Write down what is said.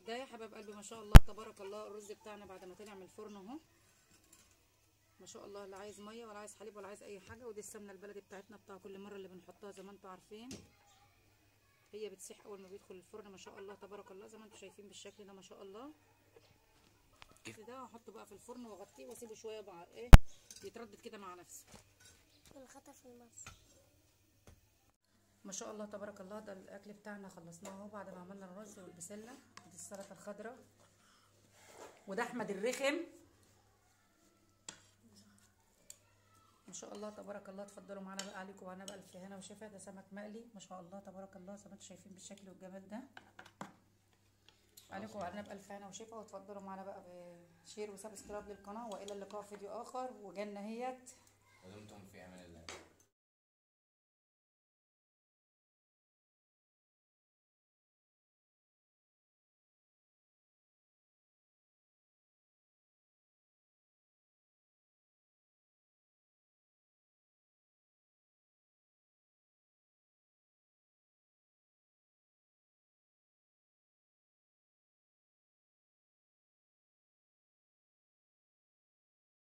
البدايه حبايب قلبي ما شاء الله تبارك الله الرز بتاعنا بعد ما طلع من الفرن اهو ما شاء الله لا عايز ميه ولا عايز حليب ولا عايز اي حاجه ودي السمنه البلدي بتاعتنا بتاع كل مره اللي بنحطها زي ما انتم عارفين هي بتسيح اول ما بيدخل الفرن ما شاء الله تبارك الله زي ما انتم شايفين بالشكل ده ما شاء الله كده هحطه بقى في الفرن واغطيه واسيبه شويه بقى ايه يتردد كده مع نفسه والخطر في المصر ما شاء الله تبارك الله ده الاكل بتاعنا خلصناه اهو بعد ما عملنا الرز والبسله ودي السلطه الخضراء وده احمد الرخم ما شاء الله تبارك الله اتفضلوا معانا بقى عليكم وعنا بقى الف هنا وشفا ده سمك مقلي ما شاء الله تبارك الله زي ما انتم شايفين بالشكل والجمال ده عليكم وعنا بألف هنا وشفا وتفضلوا معانا بقى بشير وسبسكرايب للقناه والى اللقاء في فيديو اخر وجنة هيت ودمتم في امان الله